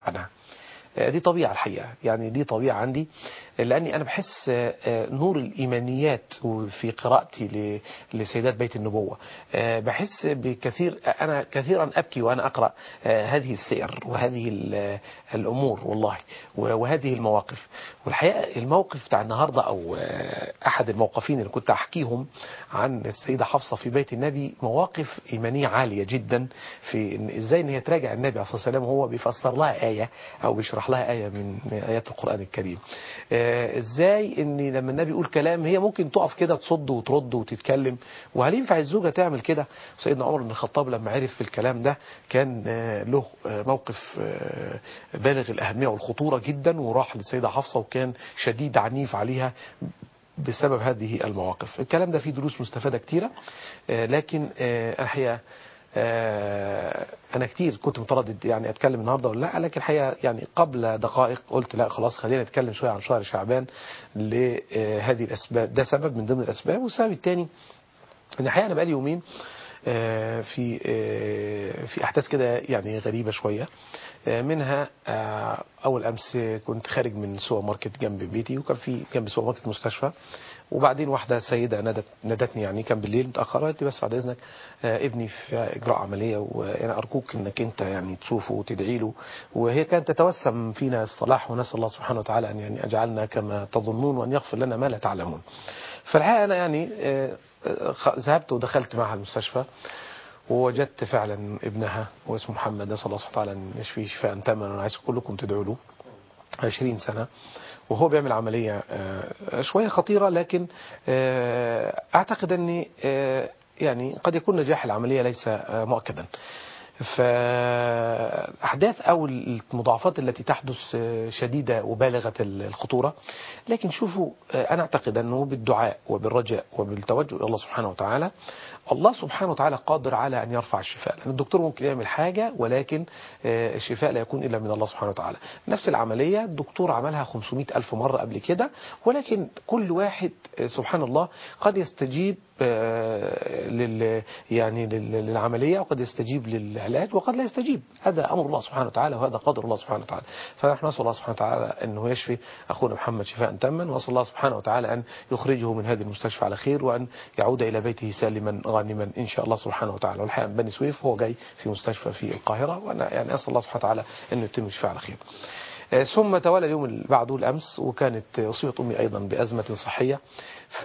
عنها دي طبيعة الحقيقة يعني دي طبيعة عندي لأني أنا بحس نور الإيمانيات في قراءتي لسيدات بيت النبوة بحس بكثير أنا كثيرا أبكي وأنا أقرأ هذه السير وهذه الأمور والله وهذه المواقف والحقيقة الموقف بتاع النهاردة أو أحد الموقفين اللي كنت أحكيهم عن السيدة حفصة في بيت النبي مواقف إيمانية عالية جدا في إن إزاي إن هي تراجع النبي عليه الصلاة والسلام وهو بيفسر لها آية أو بيشرح لها آية من آيات القرآن الكريم ازاي ان لما النبي يقول كلام هي ممكن تقف كده تصد وترد وتتكلم وهل ينفع الزوجة تعمل كده سيدنا عمر بن الخطاب لما عرف في الكلام ده كان له موقف بالغ الأهمية والخطورة جدا وراح للسيدة حفصة وكان شديد عنيف عليها بسبب هذه المواقف الكلام ده فيه دروس مستفادة كتيرة لكن الحقيقة أنا كتير كنت متردد يعني أتكلم النهاردة ولا لا لكن الحقيقة يعني قبل دقائق قلت لا خلاص خلينا نتكلم شوية عن شهر شعبان لهذه الأسباب ده سبب من ضمن الأسباب والسبب الثاني إن الحقيقة أنا بقالي يومين في في أحداث كده يعني غريبة شوية منها أول أمس كنت خارج من سوبر ماركت جنب بيتي وكان في جنب سوبر ماركت مستشفى وبعدين واحدة سيدة ندت ندتني يعني كان بالليل متأخر قالت لي بس بعد إذنك ابني في إجراء عملية وأنا أرجوك إنك أنت يعني تشوفه وتدعي له وهي كانت تتوسم فينا الصلاح ونسأل الله سبحانه وتعالى أن يعني أجعلنا كما تظنون وأن يغفر لنا ما لا تعلمون فالحقيقة أنا يعني ذهبت ودخلت معها المستشفى ووجدت فعلا ابنها واسمه محمد نسأل الله سبحانه وتعالى أن يشفيه شفاء تاما وأنا عايز كلكم تدعوا له 20 سنة وهو بيعمل عملية شوية خطيرة لكن أعتقد أن يعني قد يكون نجاح العملية ليس مؤكدا فأحداث أو المضاعفات التي تحدث شديدة وبالغة الخطورة لكن شوفوا أنا أعتقد أنه بالدعاء وبالرجاء وبالتوجه إلى الله سبحانه وتعالى الله سبحانه وتعالى قادر على أن يرفع الشفاء لأن الدكتور ممكن يعمل حاجة ولكن الشفاء لا يكون إلا من الله سبحانه وتعالى نفس العملية الدكتور عملها 500 ألف مرة قبل كده ولكن كل واحد سبحان الله قد يستجيب لل يعني للعملية وقد يستجيب للعلاج وقد لا يستجيب هذا أمر الله سبحانه وتعالى وهذا قدر الله سبحانه وتعالى فنحن نسأل الله سبحانه وتعالى أنه يشفي أخونا محمد شفاء تاما ونسأل الله سبحانه وتعالى أن يخرجه من هذه المستشفى على خير وأن يعود إلى بيته سالما غانما إن شاء الله سبحانه وتعالى والحقيقة بني سويف هو جاي في مستشفى في القاهرة وأنا يعني أسأل الله سبحانه وتعالى أنه يتم الشفاء على خير ثم توالى اليوم اللي بعده الأمس وكانت أصيبت أمي أيضا بأزمة صحية ف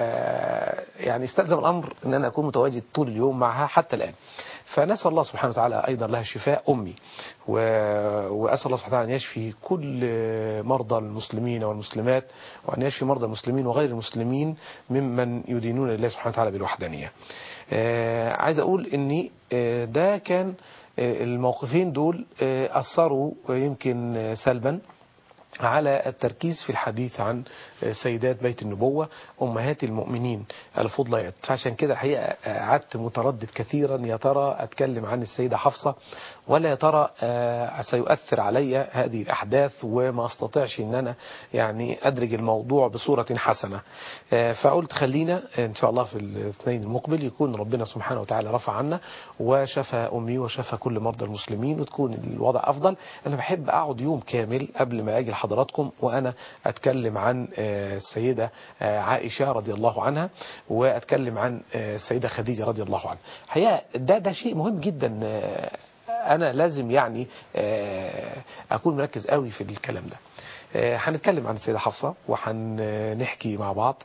يعني استلزم الأمر أن أنا أكون متواجد طول اليوم معها حتى الآن فنسأل الله سبحانه وتعالى أيضا لها الشفاء أمي و... وأسأل الله سبحانه وتعالى أن يشفي كل مرضى المسلمين والمسلمات وأن يشفي مرضى المسلمين وغير المسلمين ممن يدينون لله سبحانه وتعالى بالوحدانية آه عايز أقول أني آه ده كان الموقفين دول أثروا يمكن سلبا على التركيز في الحديث عن سيدات بيت النبوة أمهات المؤمنين الفضليات فعشان كده الحقيقة قعدت متردد كثيرا يا ترى أتكلم عن السيدة حفصة ولا يا ترى سيؤثر علي هذه الأحداث وما أستطيعش أن أنا يعني أدرج الموضوع بصورة حسنة فقلت خلينا إن شاء الله في الاثنين المقبل يكون ربنا سبحانه وتعالى رفع عنا وشفى أمي وشفى كل مرضى المسلمين وتكون الوضع أفضل أنا بحب أقعد يوم كامل قبل ما أجي لحضراتكم وأنا أتكلم عن السيدة عائشة رضي الله عنها وأتكلم عن السيدة خديجة رضي الله عنها الحقيقة ده ده شيء مهم جدا أنا لازم يعني أكون مركز قوي في الكلام ده هنتكلم عن السيدة حفصة وهنحكي مع بعض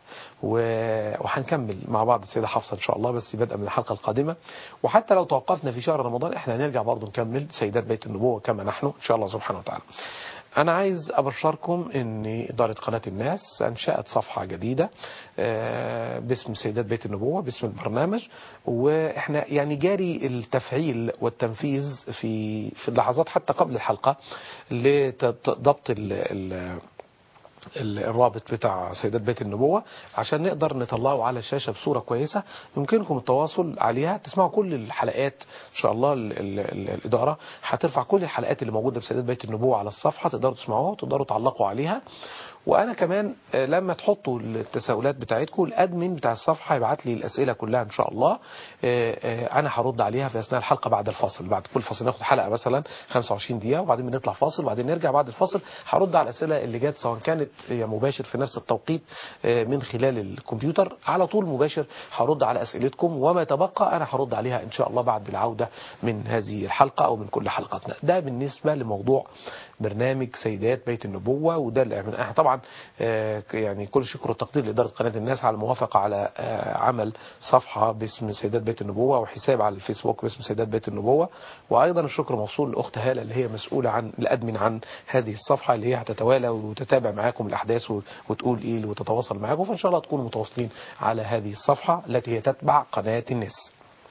وهنكمل مع بعض السيدة حفصة إن شاء الله بس بدءا من الحلقة القادمة وحتى لو توقفنا في شهر رمضان احنا هنرجع برضه نكمل سيدات بيت النبوة كما نحن إن شاء الله سبحانه وتعالى أنا عايز أبشركم أن إدارة قناة الناس أنشأت صفحة جديدة باسم سيدات بيت النبوة باسم البرنامج وإحنا يعني جاري التفعيل والتنفيذ في في اللحظات حتى قبل الحلقة لضبط ال الرابط بتاع سيدات بيت النبوة عشان نقدر نطلعه على الشاشة بصورة كويسة يمكنكم التواصل عليها تسمعوا كل الحلقات إن شاء الله ال ال ال الإدارة هترفع كل الحلقات اللي موجودة بسيدات بيت النبوة على الصفحة تقدروا تسمعوها وتقدروا تعلقوا عليها وانا كمان آه، لما تحطوا التساؤلات بتاعتكم الادمن بتاع الصفحه يبعت لي الاسئله كلها ان شاء الله آه، آه، انا هرد عليها في اثناء الحلقه بعد الفاصل بعد كل فاصل ناخد حلقه مثلا 25 دقيقه وبعدين بنطلع فاصل وبعدين نرجع بعد الفاصل هرد على الاسئله اللي جت سواء كانت هي مباشر في نفس التوقيت آه، من خلال الكمبيوتر على طول مباشر هرد على اسئلتكم وما تبقى انا هرد عليها ان شاء الله بعد العوده من هذه الحلقه او من كل حلقاتنا ده بالنسبه لموضوع برنامج سيدات بيت النبوه وده اللي احنا إحنا طبعا آه، يعني كل شكر والتقدير لاداره قناه الناس على الموافقه على آه، عمل صفحه باسم سيدات بيت النبوه وحساب على الفيسبوك باسم سيدات بيت النبوه وايضا الشكر موصول لاخت هاله اللي هي مسؤوله عن الادمن عن هذه الصفحه اللي هي هتتوالى وتتابع معاكم الاحداث و- وتقول ايه وتتواصل معاكم فان شاء الله تكونوا متواصلين على هذه الصفحه التي هي تتبع قناه الناس.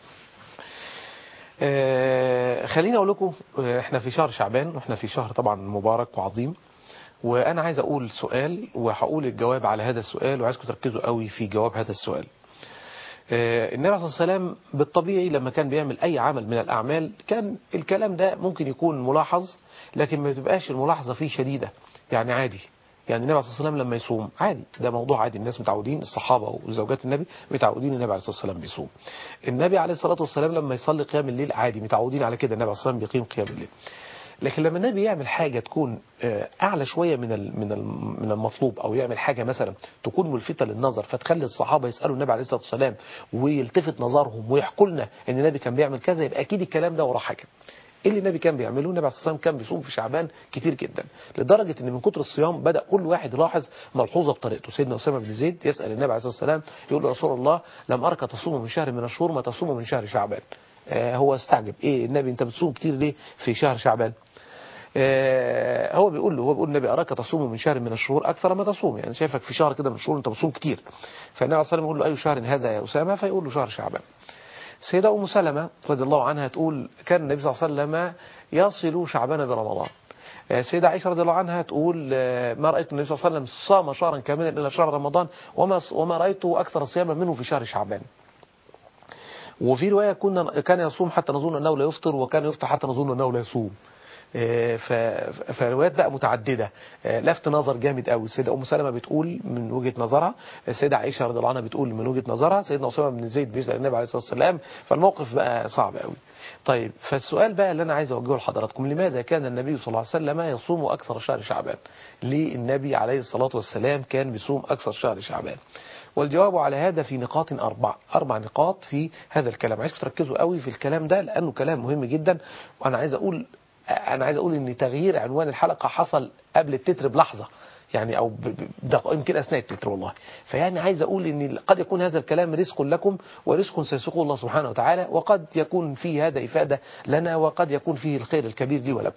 آه، خليني اقول لكم آه، احنا في شهر شعبان واحنا في شهر طبعا مبارك وعظيم وانا عايز اقول سؤال وهقول الجواب على هذا السؤال وعايزكم تركزوا قوي في جواب هذا السؤال آه، النبي صلى الله عليه وسلم بالطبيعي لما كان بيعمل اي عمل من الاعمال كان الكلام ده ممكن يكون ملاحظ لكن ما تبقاش الملاحظه فيه شديده يعني عادي يعني النبي صلى الله عليه وسلم لما يصوم عادي ده موضوع عادي الناس متعودين الصحابه وزوجات النبي متعودين النبي عليه الصلاه والسلام بيصوم النبي عليه الصلاه والسلام لما يصلي قيام الليل عادي متعودين على كده النبي عليه الصلاه والسلام بيقيم قيام الليل لكن لما النبي يعمل حاجة تكون آه، أعلى شوية من ال- من ال- من المطلوب أو يعمل حاجة مثلا تكون ملفتة للنظر فتخلي الصحابة يسألوا النبي عليه الصلاة والسلام ويلتفت نظرهم ويحكوا لنا إن النبي كان بيعمل كذا يبقى أكيد الكلام ده وراه حاجة. إيه اللي النبي كان بيعمله؟ النبي عليه الصلاة والسلام كان بيصوم في شعبان كتير جدا لدرجة إن من كتر الصيام بدأ كل واحد يلاحظ ملحوظة بطريقته سيدنا أسامة بن زيد يسأل النبي عليه الصلاة والسلام يقول له رسول الله لم أرك تصوم من شهر من الشهور ما تصوم من شهر شعبان. آه هو استعجب إيه النبي أنت بتصوم كتير ليه في شهر شعبان؟ آه، هو بيقول له هو بيقول النبي أراك تصوم من شهر من الشهور أكثر ما تصوم يعني شايفك في شهر كده من الشهور أنت بتصوم كتير فالنبي عليه الصلاة والسلام يقول له أي شهر هذا يا أسامة فيقول له شهر شعبان سيدة أم سلمة رضي الله عنها تقول كان النبي صلى الله عليه وسلم يصل شعبان برمضان آه، سيدة عائشة رضي الله عنها تقول آه، ما رأيت النبي صلى الله عليه وسلم صام شهرا كاملا إلا شهر رمضان وما وما رأيته أكثر صياما منه في شهر شعبان وفي رواية كنا كان يصوم حتى نظن أنه لا يفطر وكان يفطر حتى نظن أنه لا يصوم آه، ف- فروايات بقى متعددة آه، لفت نظر جامد قوي السيدة أم سلمة بتقول من وجهة نظرها السيدة عائشة رضي الله عنها بتقول من وجهة نظرها سيدنا أسامة بن زيد بيسأل النبي عليه الصلاة والسلام فالموقف بقى صعب قوي طيب فالسؤال بقى اللي أنا عايز أوجهه لحضراتكم لماذا كان النبي صلى الله عليه وسلم يصوم أكثر شهر شعبان ليه النبي عليه الصلاة والسلام كان بيصوم أكثر شهر شعبان والجواب على هذا في نقاط أربع أربع نقاط في هذا الكلام عايزكم تركزوا قوي في الكلام ده لأنه كلام مهم جدا وأنا عايز أقول أنا عايز أقول إن تغيير عنوان الحلقة حصل قبل التتر بلحظة يعني أو ب- ب- دق- يمكن أثناء التتر والله فيعني عايز أقول إن قد يكون هذا الكلام رزق لكم ورزق سيسوقه الله سبحانه وتعالى وقد يكون فيه هذا إفادة لنا وقد يكون فيه الخير الكبير لي ولكم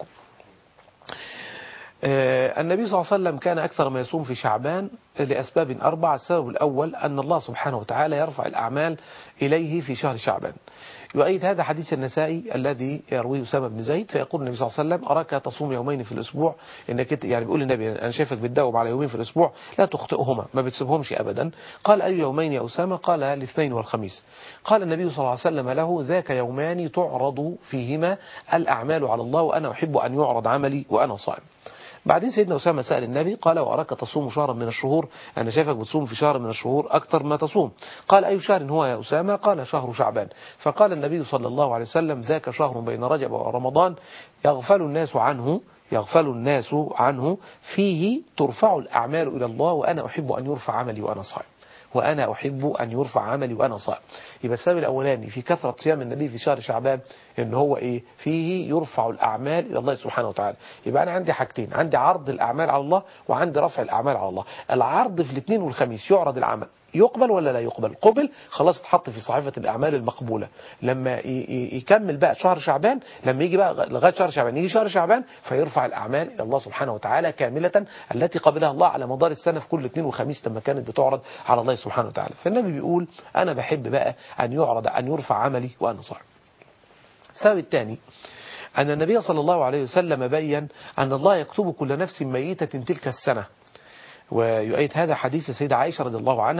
آه، النبي صلى الله عليه وسلم كان أكثر ما يصوم في شعبان لأسباب أربعة السبب الأول أن الله سبحانه وتعالى يرفع الأعمال إليه في شهر شعبان يؤيد هذا حديث النسائي الذي يرويه أسامة بن زيد فيقول النبي صلى الله عليه وسلم أراك تصوم يومين في الأسبوع إنك إنت- يعني بيقول النبي أنا شايفك بتداوم على يومين في الأسبوع لا تخطئهما ما بتسيبهمش أبدا قال أي يومين يا أسامة قال الاثنين والخميس قال النبي صلى الله عليه وسلم له ذاك يومان تعرض فيهما الأعمال على الله وأنا أحب أن يعرض عملي وأنا صائم بعدين سيدنا أسامة سأل النبي قال وأراك تصوم شهرا من الشهور أنا شايفك بتصوم في شهر من الشهور أكثر ما تصوم قال أي شهر هو يا أسامة قال شهر شعبان فقال النبي صلى الله عليه وسلم ذاك شهر بين رجب ورمضان يغفل الناس عنه يغفل الناس عنه فيه ترفع الأعمال إلى الله وأنا أحب أن يرفع عملي وأنا صائم وأنا أحب أن يرفع عملي وأنا صائم يبقى السبب الأولاني في كثرة صيام النبي في شهر شعبان إن هو إيه فيه يرفع الأعمال إلى الله سبحانه وتعالى يبقى أنا عندي حاجتين عندي عرض الأعمال على الله وعندي رفع الأعمال على الله العرض في الاثنين والخميس يعرض العمل يقبل ولا لا يقبل قبل خلاص اتحط في صحيفة الأعمال المقبولة لما ي- ي- يكمل بقى شهر شعبان لما يجي بقى غ- لغاية شهر شعبان يجي شهر شعبان فيرفع الأعمال إلى الله سبحانه وتعالى كاملة التي قبلها الله على مدار السنة في كل اثنين وخميس لما كانت بتعرض على الله سبحانه وتعالى فالنبي بيقول أنا بحب بقى أن يعرض أن يرفع عملي وأنا صائم السبب الثاني أن النبي صلى الله عليه وسلم بين أن الله يكتب كل نفس ميتة تلك السنة ويؤيد هذا حديث السيدة عائشة رضي الله عنها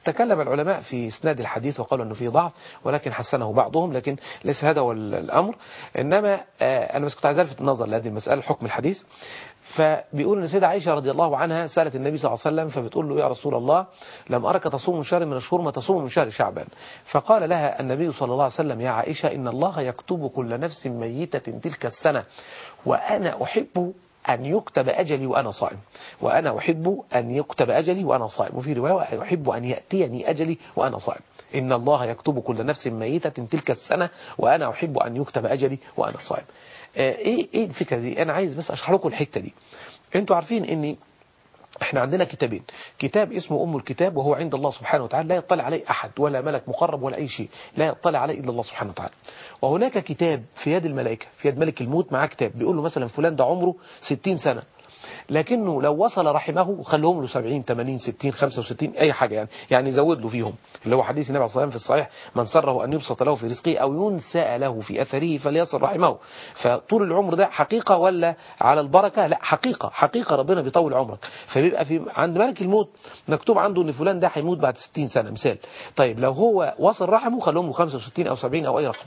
تكلم العلماء في اسناد الحديث وقالوا انه فيه ضعف ولكن حسنه بعضهم لكن ليس هذا هو الامر انما آه، انا بس كنت عايز الفت النظر لهذه المساله حكم الحديث فبيقول ان السيده عائشه رضي الله عنها سالت النبي صلى الله عليه وسلم فبتقول له يا رسول الله لم ارك تصوم من شهر من الشهور ما تصوم من شهر شعبان فقال لها النبي صلى الله عليه وسلم يا عائشه ان الله يكتب كل نفس ميته تلك السنه وانا احب أن يكتب أجلي وأنا صائم وأنا أحب أن يكتب أجلي وأنا صائم وفي رواية أحب أن يأتيني أجلي وأنا صائم إن الله يكتب كل نفس ميتة تلك السنة وأنا أحب أن يكتب أجلي وأنا صائم آه، إيه إيه الفكرة دي أنا عايز بس أشرح لكم الحتة دي أنتوا عارفين إني احنا عندنا كتابين كتاب اسمه أم الكتاب وهو عند الله سبحانه وتعالى لا يطلع عليه أحد ولا ملك مقرب ولا أي شيء لا يطلع عليه إلا الله سبحانه وتعالى وهناك كتاب في يد الملائكة في يد ملك الموت معاه كتاب بيقول له مثلا فلان ده عمره 60 سنة لكنه لو وصل رحمه خلوهم له 70 80 60 65 اي حاجه يعني يعني يزود له فيهم اللي هو حديث النبي صلى الله عليه وسلم في الصحيح من سره ان يبسط له في رزقه او ينسى له في اثره فليصل رحمه فطول العمر ده حقيقه ولا على البركه لا حقيقه حقيقه ربنا بيطول عمرك فبيبقى في عند ملك الموت مكتوب عنده ان فلان ده هيموت بعد 60 سنه مثال طيب لو هو وصل رحمه خلوهم له 65 او 70 او اي رقم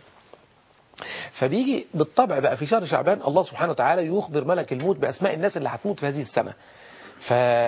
فبيجي بالطبع بقى في شهر شعبان الله سبحانه وتعالى يخبر ملك الموت بأسماء الناس اللي هتموت في هذه السنة ف...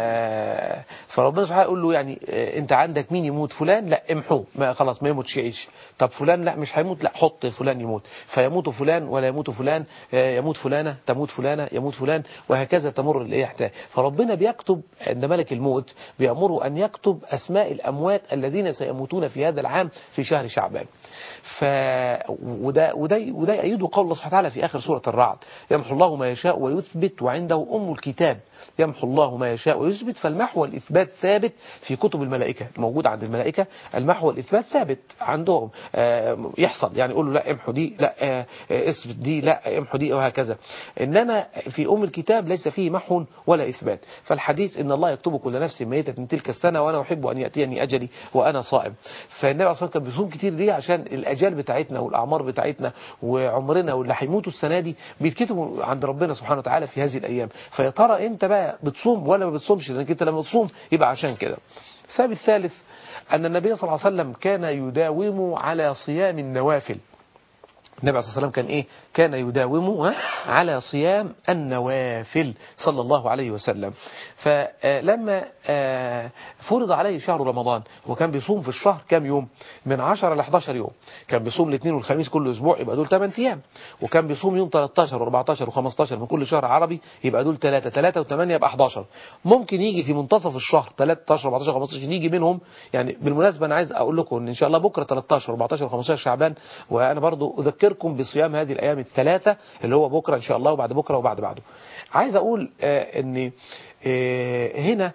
فربنا سبحانه يقول له يعني آه، انت عندك مين يموت فلان لا امحوه ما خلاص ما يموتش يعيش طب فلان لا مش هيموت لا حط فلان يموت فيموت فلان ولا يموت فلان آه، يموت فلانة تموت فلانة يموت فلان وهكذا تمر الايه فربنا بيكتب عند ملك الموت بيأمره أن يكتب أسماء الأموات الذين سيموتون في هذا العام في شهر شعبان ف وده وده وده يأيده قول الله سبحانه وتعالى في آخر سورة الرعد يمحو الله ما يشاء ويثبت وعنده أم الكتاب يمحو الله ما يشاء ويثبت فالمحو والإثبات ثابت في كتب الملائكة الموجود عند الملائكة المحو والإثبات ثابت عندهم آه، يحصل يعني يقول له لا امحو دي لا آه، آه، اثبت دي لا امحو دي وهكذا إنما في أم الكتاب ليس فيه محو ولا إثبات فالحديث إن الله يكتب كل نفس ميتة من تلك السنة وأنا أحب أن يأتيني أجلي وأنا صائم فالنبي عليه الصلاة والسلام كان بيصوم كتير دي عشان الأجال بتاعتنا والأعمار بتاعتنا وعمرنا واللي هيموتوا السنة دي بيتكتبوا عند ربنا سبحانه وتعالى في هذه الأيام فيا ترى أنت بقى بتصوم ولا ما بتصومش لأنك أنت لما تصوم يبقى عشان كده السبب الثالث أن النبي صلى الله عليه وسلم كان يداوم على صيام النوافل النبي عليه الصلاة والسلام كان إيه؟ كان يداوم ها، على صيام النوافل صلى الله عليه وسلم فلما آه، فرض عليه شهر رمضان وكان بيصوم في الشهر كام يوم من 10 ل 11 يوم كان بيصوم الاثنين والخميس كل اسبوع يبقى دول 8 ايام وكان بيصوم يوم 13 و14 و15 من كل شهر عربي يبقى دول 3 3 و8 يبقى 11 ممكن يجي في منتصف الشهر 13 14 15 يجي منهم يعني بالمناسبه انا عايز اقول لكم ان ان شاء الله بكره 13 و14 و15 شعبان وانا برضو اذكركم بصيام هذه الايام الثلاثه اللي هو بكره ان شاء الله وبعد بكره وبعد بعده عايز اقول آه ان آه هنا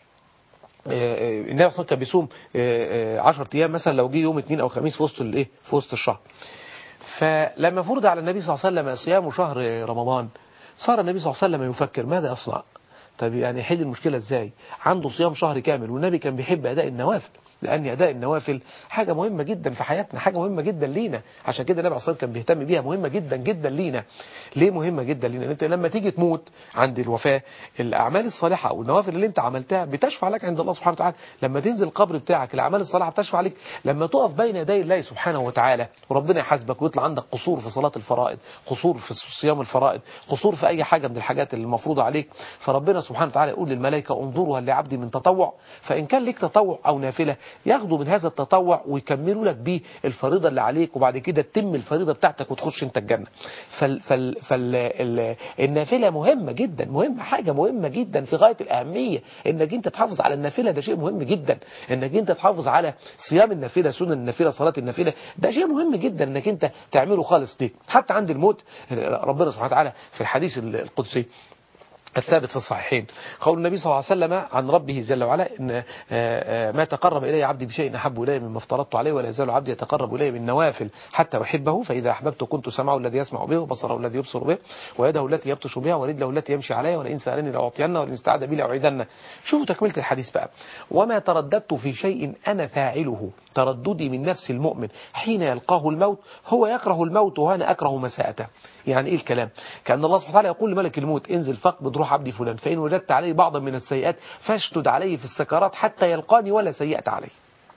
آه، النبي صلى الله عليه وسلم كان بيصوم 10 ايام مثلا لو جه يوم اثنين او خميس في وسط الايه في وسط الشهر فلما فرض على النبي صلى الله عليه وسلم صيام شهر رمضان صار النبي صلى الله عليه وسلم يفكر ماذا اصنع طب يعني يحل المشكله ازاي عنده صيام شهر كامل والنبي كان بيحب اداء النوافل لان اداء النوافل حاجه مهمه جدا في حياتنا حاجه مهمه جدا لينا عشان كده النبي عليه الصلاه والسلام كان بيهتم بيها مهمه جدا جدا لينا ليه مهمه جدا لينا انت لما تيجي تموت عند الوفاه الاعمال الصالحه او النوافل اللي انت عملتها بتشفع لك عند الله سبحانه وتعالى لما تنزل القبر بتاعك الاعمال الصالحه بتشفع لك لما تقف بين يدي الله سبحانه وتعالى وربنا يحاسبك ويطلع عندك قصور في صلاه الفرائض قصور في صيام الفرائض قصور في اي حاجه من الحاجات اللي المفروضه عليك فربنا سبحانه وتعالى يقول للملائكه انظروا هل لعبدي من تطوع فان كان لك تطوع او نافله ياخدوا من هذا التطوع ويكملوا لك بيه الفريضه اللي عليك وبعد كده تتم الفريضه بتاعتك وتخش انت الجنه فال فال فال ال- النافله مهمه جدا مهمه حاجه مهمه جدا في غايه الاهميه انك انت تحافظ على النافله ده شيء مهم جدا انك انت تحافظ على صيام النافله سنن النافله صلاه النافله ده شيء مهم جدا انك انت تعمله خالص ليك حتى عند الموت ربنا سبحانه وتعالى في الحديث القدسي الثابت في الصحيحين قول النبي صلى الله عليه وسلم عن ربه جل وعلا إن آه، آه، ما تقرب إلي عبدي بشيء أحب إلي مما افترضت عليه ولا يزال عبدي يتقرب إلي بالنوافل حتى أحبه فإذا أحببت كنت سمعه الذي يسمع به وبصره الذي يبصر به ويده التي يبطش بها ورجله التي يمشي عليها ولئن سألني لأعطينه ولئن استعاذ بي لأعيذنه شوفوا تكملة الحديث بقى وما ترددت في شيء أنا فاعله ترددي من نفس المؤمن حين يلقاه الموت هو يكره الموت وأنا أكره مساءته يعني ايه الكلام كأن الله سبحانه وتعالى يقول لملك الموت انزل فاقبض روح عبدي فلان فإن وجدت عليه بعضا من السيئات فاشتد عليه في السكرات حتى يلقاني ولا سيئة عليه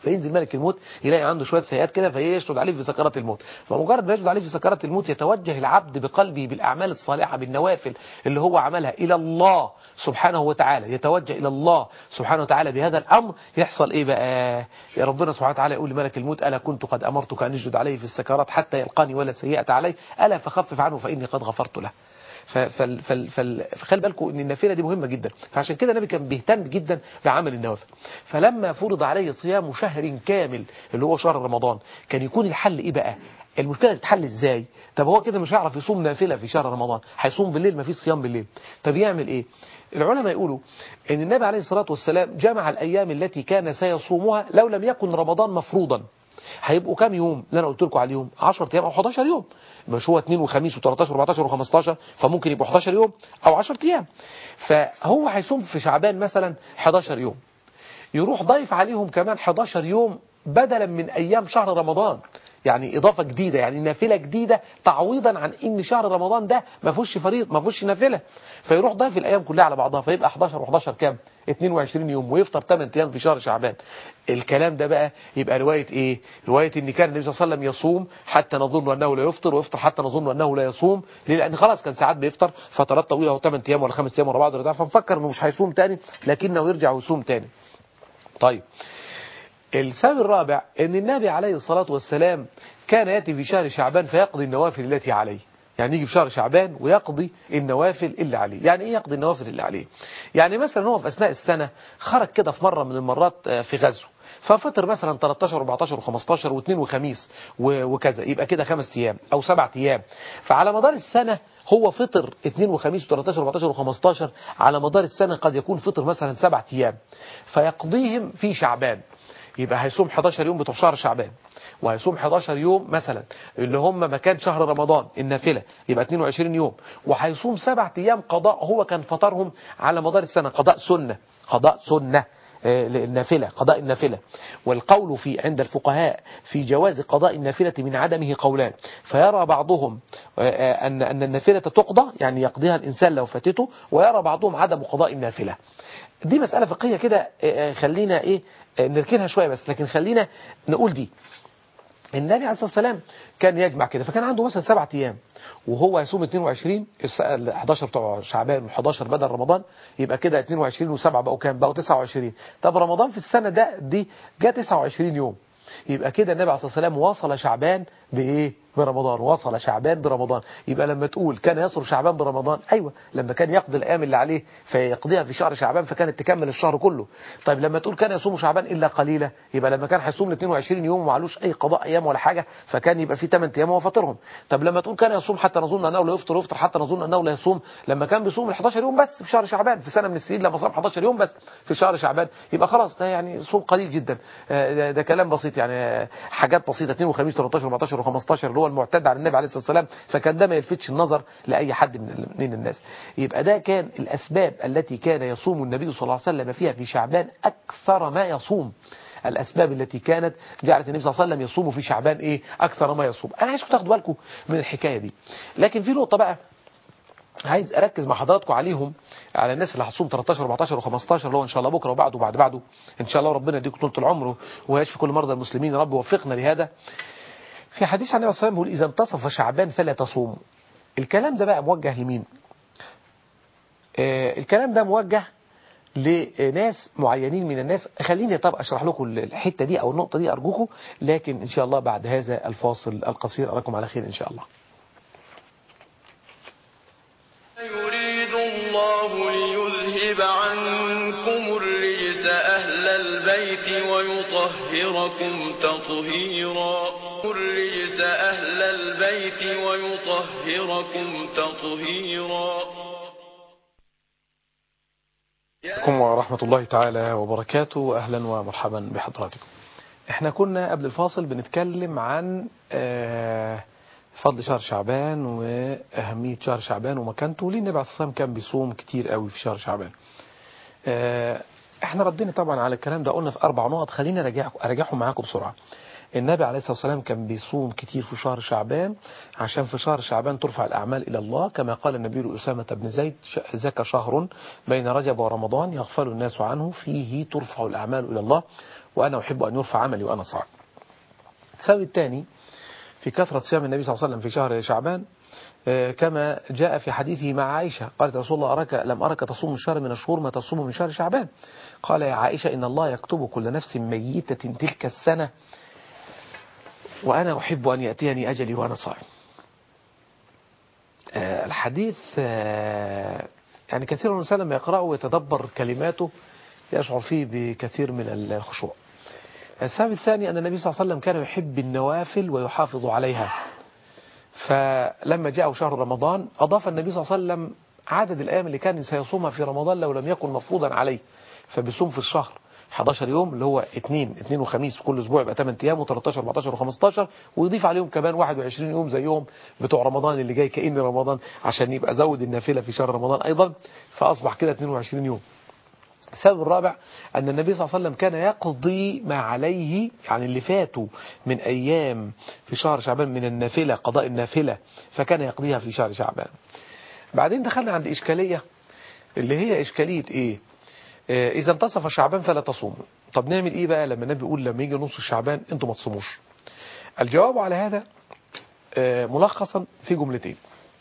فينزل ملك الموت يلاقي عنده شويه سيئات كده فيشهد عليه في سكرات الموت فمجرد ما يشهد عليه في سكرات الموت يتوجه العبد بقلبه بالاعمال الصالحه بالنوافل اللي هو عملها الى الله سبحانه وتعالى يتوجه الى الله سبحانه وتعالى بهذا الامر يحصل ايه بقى يا ربنا سبحانه وتعالى يقول لملك الموت الا كنت قد امرتك ان يسجد عليه في السكرات حتى يلقاني ولا سيئه عليه الا فخفف عنه فاني قد غفرت له ففل فل فل فخلي بالكم ان النافله دي مهمه جدا فعشان كده النبي كان بيهتم جدا بعمل النوافل فلما فرض عليه صيام شهر كامل اللي هو شهر رمضان كان يكون الحل ايه بقى المشكله تتحل ازاي طب هو كده مش هيعرف يصوم نافله في شهر رمضان هيصوم بالليل ما فيش صيام بالليل طب يعمل ايه العلماء يقولوا ان النبي عليه الصلاه والسلام جمع الايام التي كان سيصومها لو لم يكن رمضان مفروضا هيبقوا كام يوم اللي انا قلت لكم عليهم 10 ايام او 11 يوم مش هو 2 وخميس و13 و14 و15 فممكن يبقوا 11 يوم او 10 ايام فهو هيصوم في شعبان مثلا 11 يوم يروح ضيف عليهم كمان 11 يوم بدلا من ايام شهر رمضان يعني اضافه جديده يعني نافله جديده تعويضا عن ان شهر رمضان ده ما فيهوش فريض ما فيهوش نافله فيروح ضيف الايام كلها على بعضها فيبقى 11 و11 كام 22 يوم ويفطر 8 ايام في شهر شعبان الكلام ده بقى يبقى روايه ايه روايه ان كان النبي صلى الله عليه وسلم يصوم حتى نظن انه لا يفطر ويفطر حتى نظن انه لا يصوم ليه لان خلاص كان ساعات بيفطر فترات طويله 8 ايام ولا 5 ايام ورا بعض ولا فنفكر انه مش هيصوم تاني لكنه يرجع ويصوم تاني طيب السبب الرابع ان النبي عليه الصلاة والسلام كان يأتي في شهر شعبان فيقضي النوافل التي عليه يعني يجي في شهر شعبان ويقضي النوافل اللي عليه يعني ايه يقضي النوافل اللي عليه يعني مثلا هو في اثناء السنة خرج كده في مرة من المرات في غزو ففطر مثلا 13 و14 و15 و2 وخميس وكذا يبقى كده خمس ايام او سبع ايام فعلى مدار السنة هو فطر 2 وخميس و13 و14 و15 على مدار السنة قد يكون فطر مثلا سبع ايام فيقضيهم في شعبان يبقى هيصوم 11 يوم بتوع شهر شعبان وهيصوم 11 يوم مثلا اللي هم مكان شهر رمضان النافلة يبقى 22 يوم وهيصوم سبع ايام قضاء هو كان فطرهم على مدار السنة قضاء سنة قضاء سنة النافلة قضاء النافلة والقول في عند الفقهاء في جواز قضاء النافلة من عدمه قولان فيرى بعضهم أن أن النافلة تقضى يعني يقضيها الإنسان لو فاتته ويرى بعضهم عدم قضاء النافلة دي مسألة فقهية كده خلينا إيه نركنها شوية بس لكن خلينا نقول دي النبي عليه الصلاة والسلام كان يجمع كده فكان عنده مثلا سبعة أيام وهو يصوم 22 ال 11 بتوع شعبان و11 بدل رمضان يبقى كده 22 و7 بقوا كام بقوا 29 طب رمضان في السنة ده دي جاء 29 يوم يبقى كده النبي عليه الصلاة والسلام وصل شعبان بإيه برمضان وصل شعبان برمضان يبقى لما تقول كان يصرف شعبان برمضان أيوة لما كان يقضي الأيام اللي عليه فيقضيها في شهر شعبان فكانت تكمل الشهر كله طيب لما تقول كان يصوم شعبان إلا قليلا يبقى لما كان هيصوم ل 22 يوم ومعلوش أي قضاء أيام ولا حاجة فكان يبقى في 8 أيام وهو فاطرهم طب لما تقول كان يصوم حتى نظن أنه لا يفطر ويفطر حتى نظن أنه لا يصوم لما كان بيصوم ال 11 يوم بس في شهر شعبان في سنة من السنين لما صام 11 يوم بس في شهر شعبان يبقى خلاص ده يعني صوم قليل جدا ده, ده كلام بسيط يعني حاجات بسيطة 2 وخميس 13 14 و15 اللي هو المعتاد على النبي عليه الصلاة والسلام فكان ده ما يلفتش النظر لأي حد من من الناس يبقى ده كان الأسباب التي كان يصوم النبي صلى الله عليه وسلم فيها في شعبان أكثر ما يصوم الأسباب التي كانت جعلت النبي صلى الله عليه وسلم يصوم في شعبان إيه أكثر ما يصوم أنا عايزكم تاخدوا بالكم من الحكاية دي لكن في نقطة بقى عايز اركز مع حضراتكم عليهم على الناس اللي هتصوم 13 14 و15 اللي هو ان شاء الله بكره وبعده وبعد بعده ان شاء الله ربنا يديكم طول العمر ويشفي كل مرضى المسلمين يا رب وفقنا لهذا في حديث عن النبي صلى الله عليه وسلم بيقول اذا انتصف شعبان فلا تصوموا الكلام ده بقى موجه لمين آه الكلام ده موجه لناس معينين من الناس خليني طب اشرح لكم الحته دي او النقطه دي ارجوكم لكن ان شاء الله بعد هذا الفاصل القصير اراكم على خير ان شاء الله يريد الله ليذهب عنكم الرجس أهل البيت ويطهركم تطهيرا الرجس أهل البيت ويطهركم تطهيرا عليكم ورحمة الله تعالى وبركاته أهلا ومرحبا بحضراتكم احنا كنا قبل الفاصل بنتكلم عن آه فضل شهر شعبان وأهمية شهر شعبان ومكانته ليه النبي عليه الصلاة والسلام كان بيصوم كتير قوي في شهر شعبان آه احنا ردينا طبعا على الكلام ده قلنا في أربع نقط خلينا أراجعهم معاكم بسرعة النبي عليه الصلاة والسلام كان بيصوم كتير في شهر شعبان عشان في شهر شعبان ترفع الأعمال إلى الله كما قال النبي لأسامة بن زيد ذاك شهر بين رجب ورمضان يغفل الناس عنه فيه ترفع الأعمال إلى الله وأنا أحب أن يرفع عملي وأنا صائم السبب الثاني في كثرة صيام النبي صلى الله عليه وسلم في شهر شعبان كما جاء في حديثه مع عائشة قالت رسول الله أراك لم أرك تصوم الشهر من الشهور ما تصوم من شهر شعبان قال يا عائشة إن الله يكتب كل نفس ميتة تلك السنة وأنا أحب أن يأتيني أجلي وأنا صائم الحديث يعني كثير من الإنسان لما يقرأه ويتدبر كلماته يشعر فيه بكثير من الخشوع السبب الثاني أن النبي صلى الله عليه وسلم كان يحب النوافل ويحافظ عليها فلما جاء شهر رمضان أضاف النبي صلى الله عليه وسلم عدد الأيام اللي كان سيصومها في رمضان لو لم يكن مفروضا عليه فبيصوم في الشهر 11 يوم اللي هو 2 2 وخميس كل اسبوع يبقى 8 ايام و13 14 و15 ويضيف عليهم كمان 21 يوم زيهم بتوع رمضان اللي جاي كأن رمضان عشان يبقى زود النافله في شهر رمضان ايضا فاصبح كده 22 يوم السبب الرابع أن النبي صلى الله عليه وسلم كان يقضي ما عليه يعني اللي فاتوا من أيام في شهر شعبان من النافلة قضاء النافلة فكان يقضيها في شهر شعبان بعدين دخلنا عند إشكالية اللي هي إشكالية إيه آه إذا انتصف شعبان فلا تصوموا طب نعمل إيه بقى لما النبي يقول لما يجي نص شعبان أنتم ما تصوموش الجواب على هذا آه ملخصا في جملتين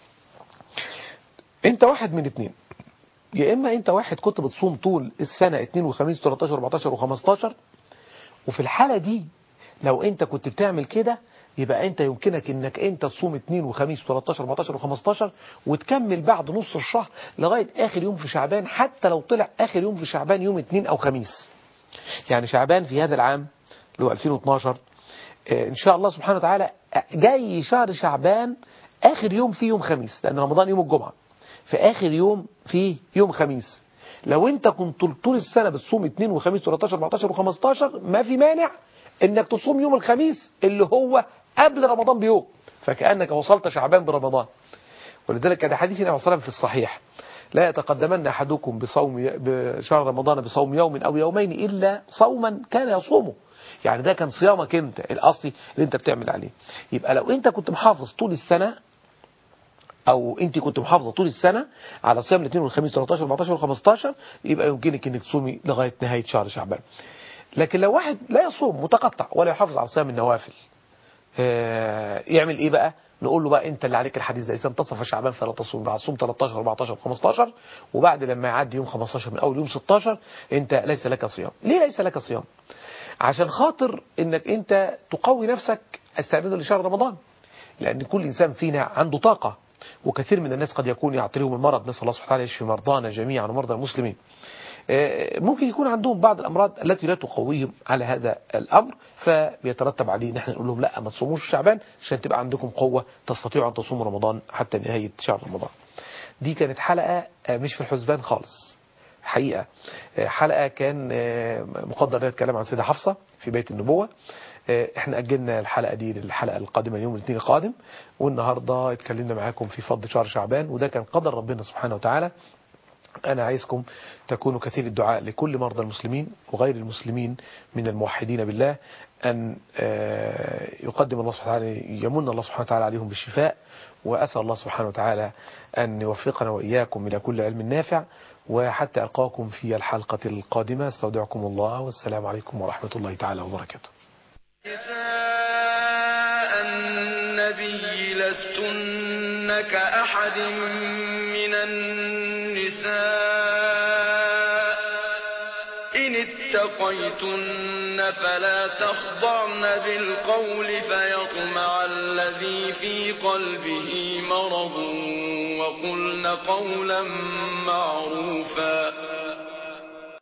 انت واحد من اتنين يا اما انت واحد كنت بتصوم طول السنة 2 وخميس 13 14 و15 وفي الحالة دي لو انت كنت بتعمل كده يبقى انت يمكنك انك انت تصوم 2 وخميس 13 14 و15 وتكمل بعد نص الشهر لغاية اخر يوم في شعبان حتى لو طلع اخر يوم في شعبان يوم 2 او خميس يعني شعبان في هذا العام اللي هو 2012 اه ان شاء الله سبحانه وتعالى جاي شهر شعبان اخر يوم فيه يوم خميس لان رمضان يوم الجمعة في آخر يوم في يوم خميس لو انت كنت طول السنة بتصوم 2 وخميس 13 14 و15 ما في مانع انك تصوم يوم الخميس اللي هو قبل رمضان بيوم فكأنك وصلت شعبان برمضان ولذلك كان حديث النبي صلى الله عليه وسلم في الصحيح لا يتقدمن أحدكم بصوم بشهر رمضان بصوم يوم أو يومين إلا صوما كان يصومه يعني ده كان صيامك انت الأصلي اللي انت بتعمل عليه يبقى لو انت كنت محافظ طول السنة او انت كنت محافظة طول السنة على صيام الاثنين والخميس 13 14 و15 يبقى يمكنك انك تصومي لغاية نهاية شهر شعبان لكن لو واحد لا يصوم متقطع ولا يحافظ على صيام النوافل آه يعمل ايه بقى نقول له بقى انت اللي عليك الحديث ده اذا انتصف شعبان فلا تصوم بعد صوم 13 14 15 وبعد لما يعدي يوم 15 من اول يوم 16 انت ليس لك صيام ليه ليس لك صيام عشان خاطر انك انت تقوي نفسك استعدادا لشهر رمضان لان كل انسان فينا عنده طاقة وكثير من الناس قد يكون يعطيهم المرض نسأل الله سبحانه وتعالى يشفي مرضانا جميعا ومرضى المسلمين ممكن يكون عندهم بعض الأمراض التي لا تقويهم على هذا الأمر فبيترتب عليه نحن نقول لهم لا ما تصوموش شعبان عشان تبقى عندكم قوة تستطيعوا أن تصوموا رمضان حتى نهاية شهر رمضان دي كانت حلقة مش في الحسبان خالص حقيقة حلقة كان مقدر نتكلم عن سيدة حفصة في بيت النبوة احنا اجلنا الحلقة دي للحلقة القادمة اليوم الاثنين القادم والنهاردة اتكلمنا معاكم في فضل شهر شعبان وده كان قدر ربنا سبحانه وتعالى أنا عايزكم تكونوا كثير الدعاء لكل مرضى المسلمين وغير المسلمين من الموحدين بالله أن يقدم الله سبحانه وتعالى يمن الله سبحانه وتعالى عليهم بالشفاء وأسأل الله سبحانه وتعالى أن يوفقنا وإياكم إلى كل علم نافع وحتى ألقاكم في الحلقة القادمة استودعكم الله والسلام عليكم ورحمة الله تعالى وبركاته نساء النبي لستن كأحد من النساء إن اتقيتن فلا تخضعن بالقول فيطمع الذي في قلبه مرض وقلن قولا معروفا